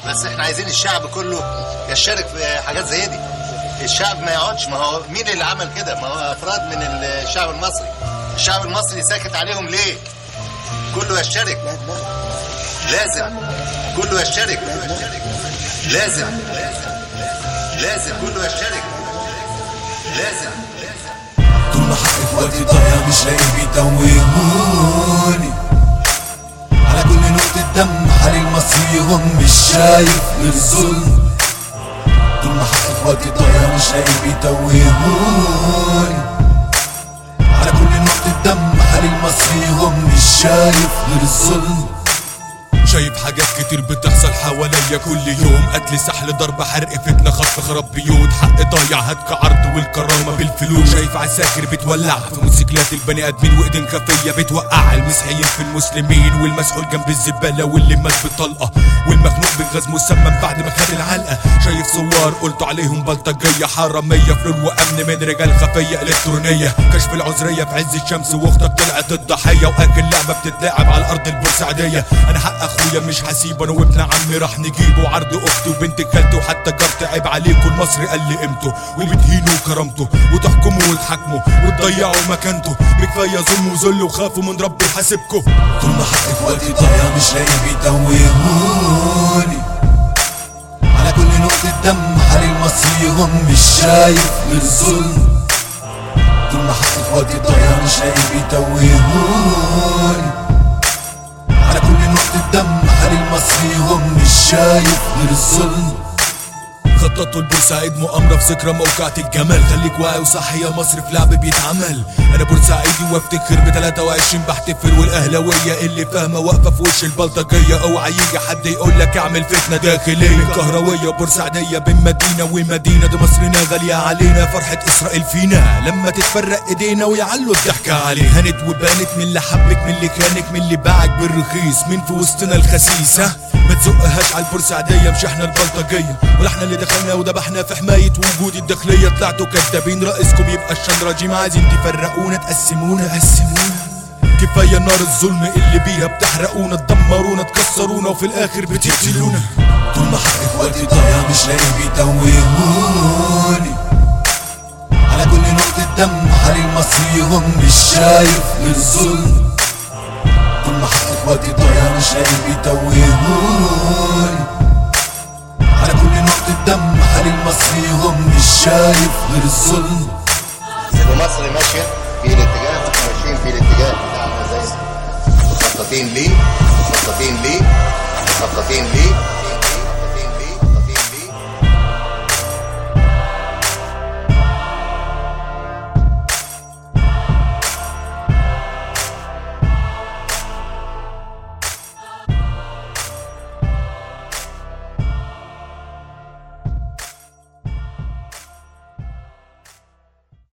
بس احنا عايزين الشعب كله يشارك في حاجات زي دي الشعب ما يقعدش ما هو مين اللي عمل كده ما هو افراد من الشعب المصري الشعب المصري ساكت عليهم ليه كله يشترك لازم كله يشترك لازم لازم كله يشترك لازم طول ما حق اخواتي ضايع مش لاقي بيتوهوني على كل نقطة دم حال المصريهم مش شايف غير ظلم طول ما حق اخواتي ضايع مش لاقي بيتوهوني على كل نقطة دم حال المصريهم مش شايف غير الظلم شايف حاجات كتير بتحصل حواليا كل يوم قتل سحل ضرب حرق فتنة خطف خراب بيوت حق ضايع هتك عرض والكرامة بالفلوس شايف عساكر بتولع في موتوسيكلات البني ادمين وايدين خفية بتوقع المسيحيين في المسلمين والمسحول جنب الزبالة واللي مات بطلقة والمخنوق بغاز مسمم بعد ما خد العلقة شايف صور قلت عليهم بلطجية حرامية فلول وامن من رجال خفية الكترونية كشف العذرية في عز الشمس واختك طلعت الضحية واكل لعبة بتتلعب على الارض البورسعيدية انا حق اخويا مش هسيبه انا وابن عمي راح نجيبه عرض اختي وبنت خالتي وحتى جارتي عيب عليكم المصري قال لي قيمته وبتهينوا كرامته وتحكموا وتحاكموا وتضيعوا مكانته بكفايه ظلم وذل وخافوا من ربي يحاسبكم طول ما حق اخواتي ضايع مش لاقي بيتوهوني على كل نقطة دم حال المصريهم مش شايف غير ظلم طول ما حق اخواتي ضايع مش لاقي بيتوهوني على كل نقطة دم حال المصريهم مش شايف غير الظلم خططوا البورسعيد مؤامرة في ذكرى موقعة الجمال خليك واعي وصحي يا مصر في لعب بيتعمل انا بورسعيدي وافتخر ب 23 بحتفل والاهلاوية اللي فاهمة واقفة في وش البلطجية اوعى يجي حد يقول لك اعمل فتنة داخلية من كهروية بورسعيدية بين مدينة ومدينة دي مصرنا غالية علينا فرحة اسرائيل فينا لما تتفرق ايدينا ويعلوا الضحكة عليه هانت وبانت من اللي حبك من اللي خانك من اللي باعك بالرخيص مين في وسطنا الخسيس ها ما تزقهاش على البورسعيدية مش احنا البلطجية ولا احنا اللي دخلنا وذبحنا في حماية وجود الداخلية طلعتوا كدابين رئيسكم يبقى الشندراجيم عايزين تفرقونا تقسمونا قسمونا كفاية نار الظلم اللي بيها بتحرقونا تدمرونا تكسرونا وفي الاخر بتقتلونا طول ما حق اخواتي ضايع مش لاقي بيتوهوني على كل نقطة دم حال المصريهم مش شايف غير ظلم طول ما حق اخواتي ضايع مش لاقي بيتوهوني على كل نقطة دم حال المصريهم مش شايف غير الظلم ومصر ماشيه في الاتجاه واحنا ماشيين في الاتجاه بتاعنا زي مخططين ليه مخططين ليه مخططين ليه